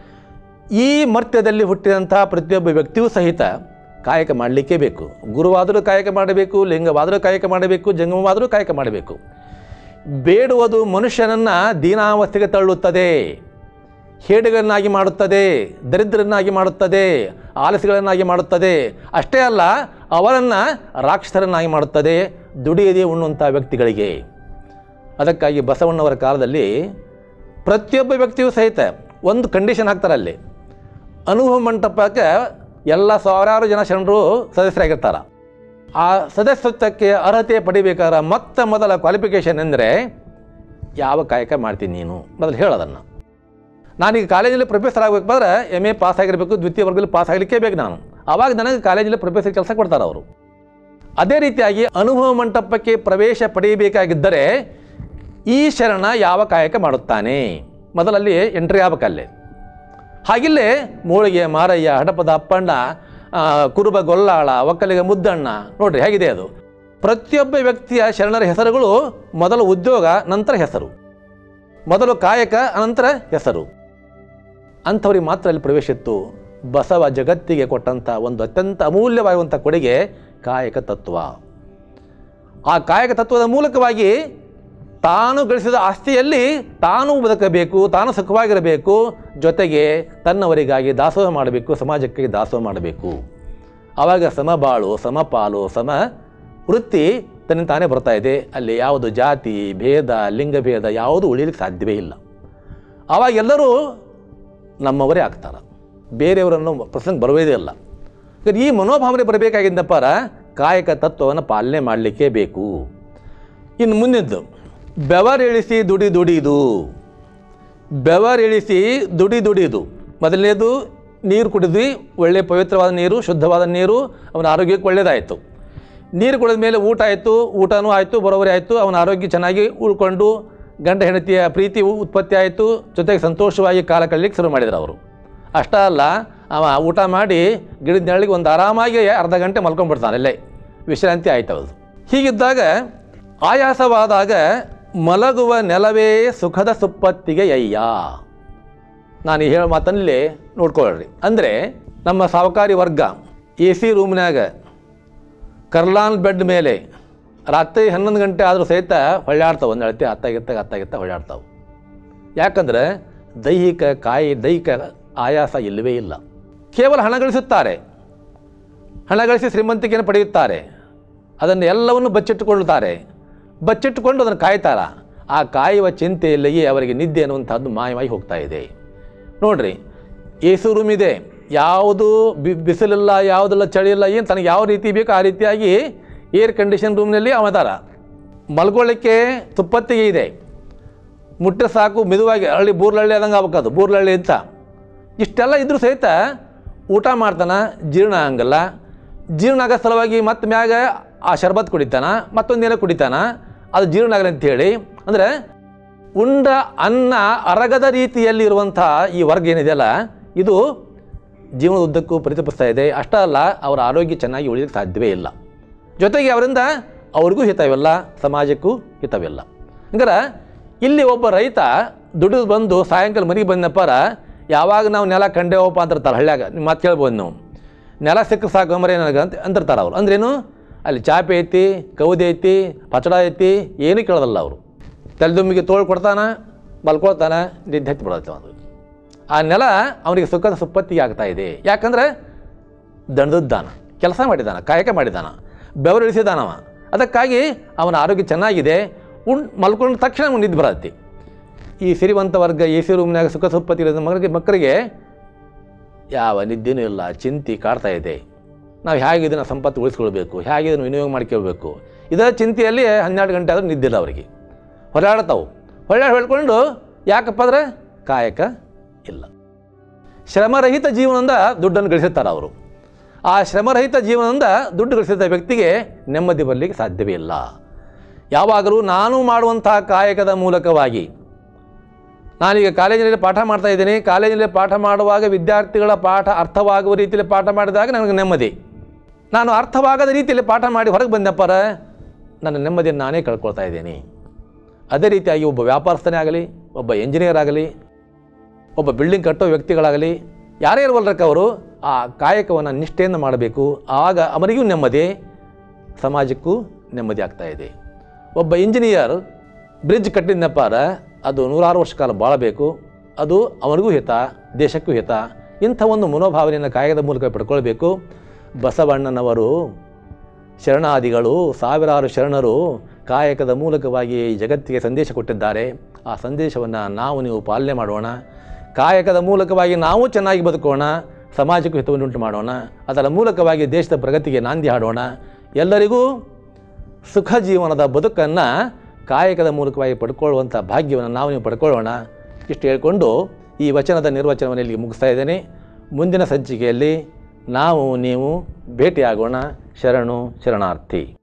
ಈ ಮರ್ತ್ಯದಲ್ಲಿ ಹುಟ್ಟಿದಂಥ ಪ್ರತಿಯೊಬ್ಬ ವ್ಯಕ್ತಿಯೂ ಸಹಿತ ಕಾಯಕ ಮಾಡಲಿಕ್ಕೇ ಬೇಕು ಗುರುವಾದರೂ ಕಾಯಕ ಮಾಡಬೇಕು ಲಿಂಗವಾದರೂ ಕಾಯಕ ಮಾಡಬೇಕು ಜಂಗಮವಾದರೂ ಕಾಯಕ ಮಾಡಬೇಕು ಬೇಡುವುದು ಮನುಷ್ಯನನ್ನು ದೀನಾವಸ್ಥೆಗೆ ತಳ್ಳುತ್ತದೆ ಹೇಡುಗಳನ್ನಾಗಿ ಮಾಡುತ್ತದೆ ದರಿದ್ರನ್ನಾಗಿ ಮಾಡುತ್ತದೆ ಆಲಸಿಗಳನ್ನಾಗಿ ಮಾಡುತ್ತದೆ ಅಷ್ಟೇ ಅಲ್ಲ ಅವರನ್ನು ರಾಕ್ಷಸರನ್ನಾಗಿ ಮಾಡುತ್ತದೆ ದುಡಿಯದೇ ಉಣ್ಣುವಂಥ ವ್ಯಕ್ತಿಗಳಿಗೆ ಅದಕ್ಕಾಗಿ ಬಸವಣ್ಣವರ ಕಾಲದಲ್ಲಿ ಪ್ರತಿಯೊಬ್ಬ ವ್ಯಕ್ತಿಯೂ ಸಹಿತ ಒಂದು ಕಂಡೀಷನ್ ಹಾಕ್ತಾರೆ ಅಲ್ಲಿ ಅನುಭವ ಮಂಟಪಕ್ಕೆ ಎಲ್ಲ ಸಾವಿರಾರು ಜನ ಶರಣರು ಸದಸ್ಯರಾಗಿರ್ತಾರೆ ಆ ಸದಸ್ಯತ್ವಕ್ಕೆ ಅರ್ಹತೆ ಪಡಿಬೇಕಾದ್ರೆ ಮೊತ್ತ ಮೊದಲ ಕ್ವಾಲಿಫಿಕೇಷನ್ ಎಂದರೆ ಯಾವ ಕಾಯಕ ಮಾಡ್ತೀನಿ ನೀನು ಮೊದಲು ಹೇಳೋದನ್ನು ನಾನೀಗ ಕಾಲೇಜಲ್ಲಿ ಪ್ರೊಫೆಸರ್ ಆಗಬೇಕಾದ್ರೆ ಎಮ್ ಎ ಪಾಸ್ ಆಗಿರಬೇಕು ದ್ವಿತೀಯ ವರ್ಗದಲ್ಲಿ ಪಾಸ್ ಆಗಲಿಕ್ಕೇ ಬೇಕು ನಾನು ಆವಾಗ ನನಗೆ ಕಾಲೇಜಲ್ಲಿ ಪ್ರೊಫೆಸರ್ ಕೆಲಸ ಕೊಡ್ತಾರೆ ಅವರು ಅದೇ ರೀತಿಯಾಗಿ ಅನುಭವ ಮಂಟಪಕ್ಕೆ ಪ್ರವೇಶ ಪಡೆಯಬೇಕಾಗಿದ್ದರೆ ಈ ಶರಣ ಯಾವ ಕಾಯಕ ಮಾಡುತ್ತಾನೆ ಮೊದಲಲ್ಲಿ ಎಂಟ್ರಿ ಆಗಬೇಕಲ್ಲೇ ಹಾಗಿಲ್ಲೇ ಮೂಳಿಗೆ ಮಾರಯ್ಯ ಹಡಪದ ಅಪ್ಪಣ್ಣ ಆ, ಕುರುಬ ಗೊಲ್ಲಾಳ ಒಕ್ಕಲಿಗ ಮುದ್ದಣ್ಣ ನೋಡ್ರಿ ಹೇಗಿದೆ ಅದು ಪ್ರತಿಯೊಬ್ಬ ವ್ಯಕ್ತಿಯ ಶರಣರ ಹೆಸರುಗಳು ಮೊದಲು ಉದ್ಯೋಗ ನಂತರ ಹೆಸರು ಮೊದಲು ಕಾಯಕ ಅನಂತರ ಹೆಸರು ಅಂಥವ್ರಿಗೆ ಮಾತ್ರ ಅಲ್ಲಿ ಪ್ರವೇಶ ಇತ್ತು ಬಸವ ಜಗತ್ತಿಗೆ ಕೊಟ್ಟಂಥ ಒಂದು ಅತ್ಯಂತ ಅಮೂಲ್ಯವಾಗುವಂಥ ಕೊಡುಗೆ ಕಾಯಕ ತತ್ವ ಆ ಕಾಯಕ ತತ್ವದ ಮೂಲಕವಾಗಿ ತಾನು ಗಳಿಸಿದ ಆಸ್ತಿಯಲ್ಲಿ ತಾನು ಬದುಕಬೇಕು ತಾನು ಸುಖವಾಗಿರಬೇಕು ಜೊತೆಗೆ ತನ್ನವರಿಗಾಗಿ ದಾಸೋಹ ಮಾಡಬೇಕು ಸಮಾಜಕ್ಕೆ ದಾಸೋಹ ಮಾಡಬೇಕು ಆವಾಗ ಸಮಬಾಳು ಸಮಪಾಲು ಸಮ ವೃತ್ತಿ ತನ್ನ ತಾನೇ ಬರ್ತಾ ಇದೆ ಅಲ್ಲಿ ಯಾವುದು ಜಾತಿ ಭೇದ ಲಿಂಗಭೇದ ಯಾವುದು ಉಳಿಲಿಕ್ಕೆ ಸಾಧ್ಯವೇ ಇಲ್ಲ ಆವಾಗ ಎಲ್ಲರೂ ನಮ್ಮವರೇ ಆಗ್ತಾರೆ ಬೇರೆಯವರನ್ನು ಪ್ರಸಂಗ ಬರುವುದೇ ಇಲ್ಲ ಹಾಗಾದ್ರೆ ಈ ಮನೋಭಾವನೆ ಬರಬೇಕಾಗಿದ್ದಪ್ಪಾರ ಕಾಯಕ ತತ್ವವನ್ನು ಪಾಲನೆ ಮಾಡಲಿಕ್ಕೆ ಬೇಕು ಇನ್ನು ಮುಂದಿದ್ದು ಬೆವರಿಳಿಸಿ ದುಡಿ ದುಡಿದು ಬೆವರಿಳಿಸಿ ದುಡಿ ದುಡಿದು ಮೊದಲನೇದು ನೀರು ಕುಡಿದ್ವಿ ಒಳ್ಳೆಯ ಪವಿತ್ರವಾದ ನೀರು ಶುದ್ಧವಾದ ನೀರು ಅವನ ಆರೋಗ್ಯಕ್ಕೆ ಒಳ್ಳೆಯದಾಯಿತು ನೀರು ಕುಡಿದ ಮೇಲೆ ಊಟ ಆಯಿತು ಊಟನೂ ಆಯಿತು ಬರೋಬ್ಬರಿ ಆಯಿತು ಅವನ ಆರೋಗ್ಯ ಚೆನ್ನಾಗಿ ಉಳ್ಕೊಂಡು ಗಂಡ ಹೆಂಡತಿಯ ಪ್ರೀತಿ ಉತ್ಪತ್ತಿ ಆಯಿತು ಜೊತೆಗೆ ಸಂತೋಷವಾಗಿ ಕಾಲ ಕಳಲಿಕ್ಕೆ ಶುರು ಮಾಡಿದ್ರು ಅವರು ಅಷ್ಟೇ ಅಲ್ಲ ಅವ ಊಟ ಮಾಡಿ ಗಿಡದ ನೆರಳಿಗೆ ಒಂದು ಆರಾಮಾಗಿ ಅರ್ಧ ಗಂಟೆ ಮಲ್ಕೊಂಡ್ಬಿಡ್ತಾನೆ ಅಲ್ಲೇ ವಿಶ್ರಾಂತಿ ಆಯ್ತು ಅದು ಹೀಗಿದ್ದಾಗ ಆಯಾಸವಾದಾಗ ಮಲಗುವ ನೆಲವೇ ಸುಖದ ಸುಪ್ಪತ್ತಿಗೆ ಅಯ್ಯ ನಾನು ಹೇಳೋ ಮಾತಲ್ಲಿ ನೋಡ್ಕೊಳ್ಳ್ರಿ ಅಂದರೆ ನಮ್ಮ ಸಾವಕಾರಿ ವರ್ಗ ಎ ಸಿ ರೂಮ್ನಾಗ ಕರ್ಲಾನ್ ಬೆಡ್ ಮೇಲೆ ರಾತ್ರಿ ಹನ್ನೊಂದು ಗಂಟೆ ಆದರೂ ಸಹಿತ ಹೊಳ್ಯಾಡ್ತಾವೆ ಒಂದು ಅಳತೆ ಹತ್ತಾಗಿತ್ತಾಗ ಹತ್ತಾಗಿತ್ತ ಹೊಳ್ಯಾಡ್ತಾವೆ ಯಾಕಂದರೆ ದೈಹಿಕ ಕಾಯಿ ದೈಹಿಕ ಆಯಾಸ ಇಲ್ಲವೇ ಇಲ್ಲ ಕೇವಲ ಹಣ ಗಳಿಸುತ್ತಾರೆ ಹಣ ಗಳಿಸಿ ಶ್ರೀಮಂತಿಕೆಯನ್ನು ಪಡೆಯುತ್ತಾರೆ ಅದನ್ನು ಎಲ್ಲವನ್ನು ಬಚ್ಚಿಟ್ಟುಕೊಳ್ಳುತ್ತಾರೆ ಬಚ್ಚಿಟ್ಟುಕೊಂಡು ಅದನ್ನು ಕಾಯ್ತಾರ ಆ ಕಾಯುವ ಚಿಂತೆಯಲ್ಲಿಯೇ ಅವರಿಗೆ ನಿದ್ದೆ ಅನ್ನುವಂಥದ್ದು ಮಾಯವಾಗಿ ಹೋಗ್ತಾ ಇದೆ ನೋಡ್ರಿ ಎ ಸಿ ರೂಮ್ ಇದೆ ಯಾವುದು ಬಿ ಬಿಸಿಲಿಲ್ಲ ಯಾವುದಿಲ್ಲ ಚಳಿ ಇಲ್ಲ ಏನು ತನಗೆ ಯಾವ ರೀತಿ ಬೇಕೋ ಆ ರೀತಿಯಾಗಿ ಏರ್ ಕಂಡೀಷನ್ ರೂಮ್ನಲ್ಲಿ ಅವತಾರ ಮಲ್ಕೊಳ್ಳಿಕ್ಕೆ ತುಪ್ಪತ್ತಿಗೆ ಇದೆ ಮುಟ್ಟೆ ಸಾಕು ಮೆದುವಾಗಿ ಹಳ್ಳಿ ಬೂರ್ಲಳ್ಳಿ ಆದಂಗೆ ಆಗ್ಬೇಕದು ಬೂರ್ಲಳ್ಳಿ ಅಂತ ಇಷ್ಟೆಲ್ಲ ಇದ್ರೂ ಸಹಿತ ಊಟ ಮಾಡ್ತಾನೆ ಜೀರ್ಣ ಆಗಂಗಿಲ್ಲ ಜೀರ್ಣ ಆಗೋ ಸಲುವಾಗಿ ಮತ್ತೆ ಮ್ಯಾಗ ಆ ಶರ್ಬತ್ ಕುಡಿತಾನ ಮತ್ತೊಂದೇನೋ ಕುಡಿತಾನ ಅದು ಜೀರ್ಣ ಆಗಲಿ ಅಂತೇಳಿ ಅಂದರೆ ಉಂಡ ಅನ್ನ ಅರಗದ ರೀತಿಯಲ್ಲಿ ಇರುವಂಥ ಈ ವರ್ಗ ಏನಿದೆಯಲ್ಲ ಇದು ಜೀವನದ ಉದ್ದಕ್ಕೂ ಪ್ರತಿಫಲಿಸ್ತಾ ಇದೆ ಅಷ್ಟೇ ಅಲ್ಲ ಅವರ ಆರೋಗ್ಯ ಚೆನ್ನಾಗಿ ಉಳಿಯೋಕ್ಕೆ ಸಾಧ್ಯವೇ ಇಲ್ಲ ಜೊತೆಗೆ ಅವರಿಂದ ಅವ್ರಿಗೂ ಹಿತವಿಲ್ಲ ಸಮಾಜಕ್ಕೂ ಹಿತವಿಲ್ಲ ಹಂಗಾರೆ ಇಲ್ಲಿ ಒಬ್ಬ ರೈತ ದುಡಿದು ಬಂದು ಸಾಯಂಕಾಲ ಮನೆಗೆ ಬಂದಪ್ಪಾರ ಯಾವಾಗ ನಾವು ನೆಲ ಕಂಡೇವಪ್ಪ ಅಂತಿರ್ತಾರೆ ಹಳ್ಳ್ಯಾಗ ನಿಮ್ಮ ಮಾತು ಕೇಳ್ಬೋದು ನೀವು ನೆಲ ಸಿಕ್ಕ ಸಾಕು ಮರೆ ನನಗೆ ಅಂತ ಅಂತಿರ್ತಾರೆ ಅವರು ಅಂದ್ರೇನು ಅಲ್ಲಿ ಚಾಪೆ ಐತಿ ಕೌದಿ ಐತಿ ಪಚಡ ಐತಿ ಏನೂ ಕೇಳೋದಲ್ಲ ಅವರು ತಲೆದುಂಬಿಗೆ ತೋಳು ಕೊಡ್ತಾನ ಮಲ್ಕೊಳ್ತಾನ ನಿದ್ದೆ ಹತ್ತಿ ಬಿಡತ್ತೆ ಅವನು ಆ ನೆಲ ಅವನಿಗೆ ಸುಖದ ಸುಪ್ಪತ್ತಿಗೆ ಆಗ್ತಾ ಇದೆ ಯಾಕಂದರೆ ದಣದ ದಾನ ಕೆಲಸ ಮಾಡಿದಾನ ಕಾಯಕ ಮಾಡಿದಾನ ಬೆವರಿಳಿಸಿದಾನವ ಅದಕ್ಕಾಗಿ ಅವನ ಆರೋಗ್ಯ ಚೆನ್ನಾಗಿದೆ ಉಣ್ ಮಲ್ಕೊಂಡ ತಕ್ಷಣ ಅವ್ನು ನಿದ್ದೆ ಬರತ್ತೆ ಈ ಸಿರಿವಂತ ವರ್ಗ ಎ ಸಿ ರೂಮ್ನಾಗ ಸುಖ ಸುಪ್ಪತ್ತಿರೋದು ಮಗನಿಗೆ ಮಕ್ಕಳಿಗೆ ಯಾವ ನಿದ್ದೆನೂ ಇಲ್ಲ ಚಿಂತೆ ಕಾಡ್ತಾ ಇದೆ ನಾವು ಹೇಗೆ ಇದನ್ನು ಸಂಪತ್ತು ಉಳಿಸ್ಕೊಳ್ಬೇಕು ಹೇಗೆ ಇದನ್ನು ವಿನಿಯೋಗ ಮಾಡ್ಕೊಳ್ಬೇಕು ಇದರ ಚಿಂತೆಯಲ್ಲಿ ಹನ್ನೆರಡು ಗಂಟೆ ಆದರೂ ನಿದ್ದಿಲ್ಲ ಅವರಿಗೆ ಹೊರಾಡ್ತಾವು ಹೊಳ್ಯಾಡಿ ಹೇಳ್ಕೊಂಡು ಯಾಕಪ್ಪ ಅಂದ್ರೆ ಕಾಯಕ ಇಲ್ಲ ಶ್ರಮರಹಿತ ಜೀವನದಿಂದ ದುಡ್ಡನ್ನು ಗಳಿಸುತ್ತಾರೆ ಅವರು ಆ ಶ್ರಮರಹಿತ ಜೀವನದಿಂದ ದುಡ್ಡು ಗಳಿಸಿದ ವ್ಯಕ್ತಿಗೆ ನೆಮ್ಮದಿ ಬರಲಿಕ್ಕೆ ಸಾಧ್ಯವೇ ಇಲ್ಲ ಯಾವಾಗಲೂ ನಾನು ಮಾಡುವಂತಹ ಕಾಯಕದ ಮೂಲಕವಾಗಿ ನಾನೀಗ ಕಾಲೇಜಿನಲ್ಲಿ ಪಾಠ ಮಾಡ್ತಾ ಇದ್ದೀನಿ ಕಾಲೇಜಿನಲ್ಲಿ ಪಾಠ ಮಾಡುವಾಗ ವಿದ್ಯಾರ್ಥಿಗಳ ಪಾಠ ಅರ್ಥವಾಗುವ ರೀತಿಯಲ್ಲಿ ಪಾಠ ಮಾಡಿದಾಗ ನನಗೆ ನೆಮ್ಮದಿ ನಾನು ಅರ್ಥವಾಗದ ರೀತಿಯಲ್ಲಿ ಪಾಠ ಮಾಡಿ ಹೊರಗೆ ಬಂದಪ್ಪರ ನನ್ನ ನೆಮ್ಮದಿಯನ್ನು ನಾನೇ ಕಳ್ಕೊಳ್ತಾ ಇದ್ದೀನಿ ಅದೇ ರೀತಿಯಾಗಿ ಒಬ್ಬ ವ್ಯಾಪಾರಸ್ಥನೇ ಆಗಲಿ ಒಬ್ಬ ಎಂಜಿನಿಯರ್ ಆಗಲಿ ಒಬ್ಬ ಬಿಲ್ಡಿಂಗ್ ಕಟ್ಟೋ ವ್ಯಕ್ತಿಗಳಾಗಲಿ ಯಾರೇ ಇರುವಲ್ರಕ್ಕ ಅವರು ಆ ಕಾಯಕವನ್ನು ನಿಷ್ಠೆಯಿಂದ ಮಾಡಬೇಕು ಆಗ ಅವನಿಗೂ ನೆಮ್ಮದಿ ಸಮಾಜಕ್ಕೂ ನೆಮ್ಮದಿ ಆಗ್ತಾ ಇದೆ ಒಬ್ಬ ಇಂಜಿನಿಯರ್ ಬ್ರಿಡ್ಜ್ ಕಟ್ಟಿದ್ನಪ್ಪಾರ ಅದು ನೂರಾರು ವರ್ಷ ಕಾಲ ಬಾಳಬೇಕು ಅದು ಅವನಿಗೂ ಹಿತ ದೇಶಕ್ಕೂ ಹಿತ ಇಂಥ ಒಂದು ಮನೋಭಾವನೆಯನ್ನು ಕಾಯಕದ ಮೂಲಕ ಪಡ್ಕೊಳ್ಬೇಕು ಬಸವಣ್ಣನವರು ಶರಣಾದಿಗಳು ಸಾವಿರಾರು ಶರಣರು ಕಾಯಕದ ಮೂಲಕವಾಗಿ ಈ ಜಗತ್ತಿಗೆ ಸಂದೇಶ ಕೊಟ್ಟಿದ್ದಾರೆ ಆ ಸಂದೇಶವನ್ನು ನಾವು ನೀವು ಪಾಲನೆ ಮಾಡೋಣ ಕಾಯಕದ ಮೂಲಕವಾಗಿ ನಾವು ಚೆನ್ನಾಗಿ ಬದುಕೋಣ ಸಮಾಜಕ್ಕೂ ಹಿತವನ್ನುಂಟು ಮಾಡೋಣ ಅದರ ಮೂಲಕವಾಗಿ ದೇಶದ ಪ್ರಗತಿಗೆ ನಾಂದಿ ಹಾಡೋಣ ಎಲ್ಲರಿಗೂ ಸುಖ ಜೀವನದ ಬದುಕನ್ನು ಕಾಯಕದ ಮೂಲಕವಾಗಿ ಪಡ್ಕೊಳ್ಳುವಂಥ ಭಾಗ್ಯವನ್ನು ನಾವು ನೀವು ಪಡ್ಕೊಳ್ಳೋಣ ಇಷ್ಟು ಹೇಳ್ಕೊಂಡು ಈ ವಚನದ ನಿರ್ವಚನವನ್ನು ಇಲ್ಲಿಗೆ ಮುಗಿಸ್ತಾ ಇದ್ದೇನೆ ಮುಂದಿನ ಸಂಚಿಕೆಯಲ್ಲಿ ನಾವು ನೀವು ಭೇಟಿಯಾಗೋಣ ಶರಣು ಶರಣಾರ್ಥಿ